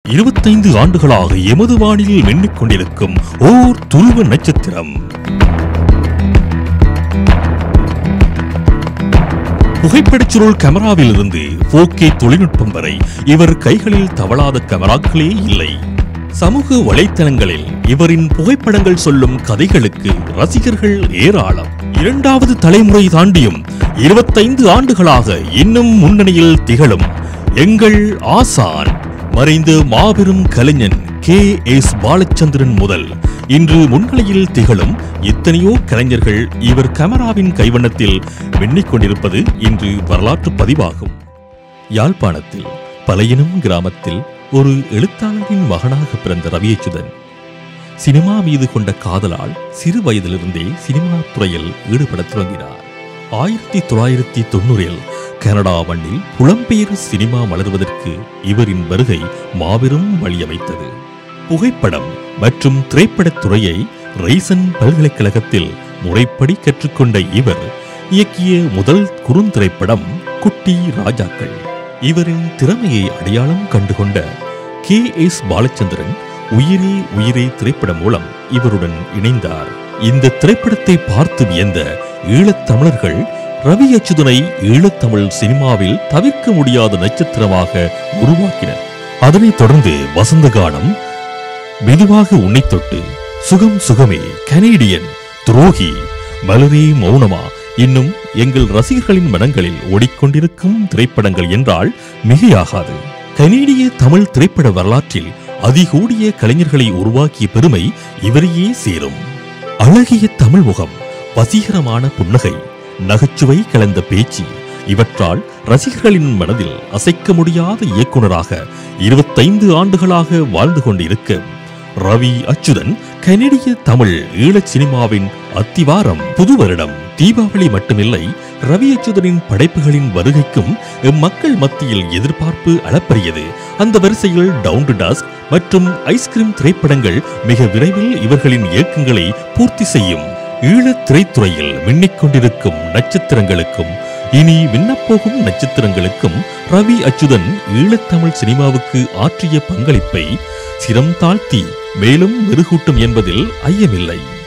இருபத்தைந்து ஆண்டுகளாக எமது வானில் மின்னிக் கொண்டிருக்கும் ஓர் துருவ நட்சத்திரம் புகைப்படச் சுருள் கேமராவில் இருந்து 4K தொழில்நுட்பம் வரை இவர் கைகளில் தவளாத கேமராக்களே இல்லை சமூக வலைத்தளங்களில் இவரின் புகைப்படங்கள் சொல்லும் கதைகளுக்கு ரசிகர்கள் ஏராளம் இரண்டாவது தலைமுறை தாண்டியும் இருபத்தைந்து ஆண்டுகளாக இன்னும் முன்னணியில் திகழும் எங்கள் ஆசான் மறைந்த மாபெரும் கலைஞன் கே எஸ் பாலச்சந்திரன் முதல் இன்று முன்னிலையில் திகழும் எத்தனையோ கலைஞர்கள் இவர் கேமராவின் கைவண்ணத்தில் மின்னிக் கொண்டிருப்பது இன்று வரலாற்று பதிவாகும் யாழ்ப்பாணத்தில் பலையினம் கிராமத்தில் ஒரு எழுத்தாளரின் மகனாக பிறந்த ரவியச்சுதன் சினிமா மீது கொண்ட காதலால் சிறு வயதிலிருந்தே சினிமா துறையில் ஈடுபடத் தொடங்கினார் ஆயிரத்தி தொள்ளாயிரத்தி தொண்ணூறில் கனடா மண்ணில் புலம்பெயர் சினிமா மலர்வதற்கு இவரின் வருகை மாபெரும் வழியமைத்தது புகைப்படம் மற்றும் திரைப்படத் துறையை ரைசன் பல்கலைக்கழகத்தில் முறைப்படி கற்றுக்கொண்ட இவர் இயக்கிய முதல் குறுந்திரைப்படம் குட்டி ராஜாக்கள் இவரின் திறமையை அடையாளம் கண்டுகொண்ட கே எஸ் பாலச்சந்திரன் உயிரே உயிரே திரைப்படம் மூலம் இவருடன் இணைந்தார் இந்த திரைப்படத்தை பார்த்து வியந்த ஈழத் தமிழர்கள் ரவி அச்சுதனை ஈழத்தமிழ் சினிமாவில் தவிர்க்க முடியாத நட்சத்திரமாக உருவாக்கினர் அதனைத் தொடர்ந்து வசந்த கானம் மெதுவாக உன்னை தொட்டு சுகம் சுகமே கனேடியன் துரோகி மலரே மௌனமா இன்னும் எங்கள் ரசிகர்களின் மனங்களில் ஓடிக்கொண்டிருக்கும் திரைப்படங்கள் என்றால் மிகையாகாது கனேடிய தமிழ் திரைப்பட வரலாற்றில் அதிகூடிய கலைஞர்களை உருவாக்கிய பெருமை இவரையே சேரும் அழகிய தமிழ் முகம் வசீகரமான புன்னகை நகைச்சுவை கலந்த பேச்சு இவற்றால் ரசிகர்களின் மனதில் அசைக்க முடியாத இயக்குனராக இருபத்தைந்து ஆண்டுகளாக வாழ்ந்து கொண்டிருக்க ரவி அச்சுதன் கனடிய தமிழ் ஈழச் சினிமாவின் அத்திவாரம் புது வருடம் தீபாவளி மட்டுமில்லை ரவி அச்சுதனின் படைப்புகளின் வருகைக்கும் மக்கள் மத்தியில் எதிர்பார்ப்பு அளப்பரியது அந்த வரிசையில் டவுன் டு டஸ்க் மற்றும் ஐஸ்கிரீம் திரைப்படங்கள் மிக விரைவில் இவர்களின் இயக்கங்களை பூர்த்தி செய்யும் ஈழத் திரைத்துறையில் மின்னிக் கொண்டிருக்கும் நட்சத்திரங்களுக்கும் இனி விண்ணப்போகும் நட்சத்திரங்களுக்கும் ரவி அச்சுதன் ஈழத்தமிழ் சினிமாவுக்கு ஆற்றிய பங்களிப்பை சிரம் தாழ்த்தி மேலும் மெருகூட்டும் என்பதில் ஐயமில்லை